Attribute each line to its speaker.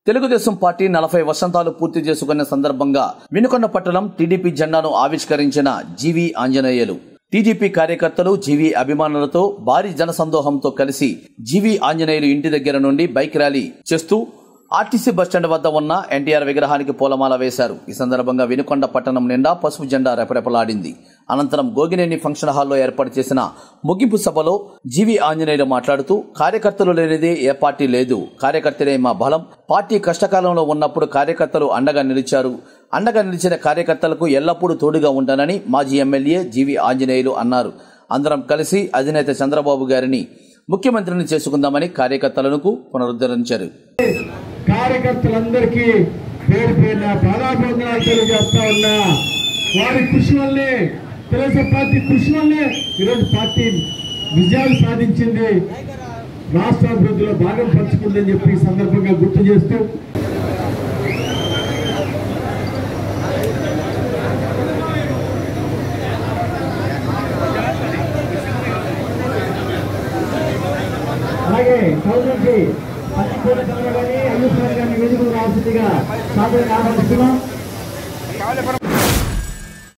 Speaker 1: Telugu Desam party నలభై వసంతాలు పూర్తి చేసుకున్న సందర్భంగా వినుకొండ పట్టణం టీడీపీ జెండాను ఆవిష్కరించిన జీవి ఆంజనేయులు టీడీపీ కార్యకర్తలు జీవి అభిమానులతో భారీ జనసందోహంతో కలిసి జీవి ఆంజనేయులు ఇంటి దగ్గర నుండి బైక్ ర్యాలీ చేస్తూ ఆర్టీసీ బస్టాండ్ వద్ద ఉన్న ఎన్టీఆర్ విగ్రహానికి పూలమాల వేశారు ఈ సందర్భంగా వినుకొండ పట్టణం నిండా పసుపు జెండా రెపరెపలాడింది అనంతరం గోగినేని ఫంక్షన్ హాల్లో ఏర్పాటు చేసిన ముగింపు సభలో జీవి ఆంజనేయులు మాట్లాడుతూ కార్యకర్తలు లేనిదే ఏ పార్టీ లేదు కార్యకర్తలే మా బలం పార్టీ కష్టకాలంలో ఉన్నప్పుడు కార్యకర్తలు అండగా నిలిచారు అండగా నిలిచిన కార్యకర్తలకు ఎల్లప్పుడూ తోడుగా ఉంటానని మాజీ ఎమ్మెల్యే జీవి ఆంజనేయులు అన్నారు అందరం కలిసి అధినేత చంద్రబాబు గారిని ముఖ్యమంత్రిని చేసుకుందామని కార్యకర్తలకు పునరుద్ధరించారు
Speaker 2: కార్యకర్తలందరికీ పేరు పేరున పాదాభివందనాలు తెలియజేస్తా ఉన్నా వారి కృషి వల్లే తెలుగుదేశం పార్టీ కృషి వల్లే ఈరోజు పార్టీ విజయాలు సాధించింది రాష్ట్ర అభివృద్ధిలో భాగం పంచుకుందని చెప్పి ఈ సందర్భంగా గుర్తు చేస్తూ అలాగే చౌదరికి పచ్చిపూల చంద్ర గారిని అయ్యూబ్ గారిని వేదికలు రావాల్సిందిగా సాధన ఆహ్వానిస్తున్నాం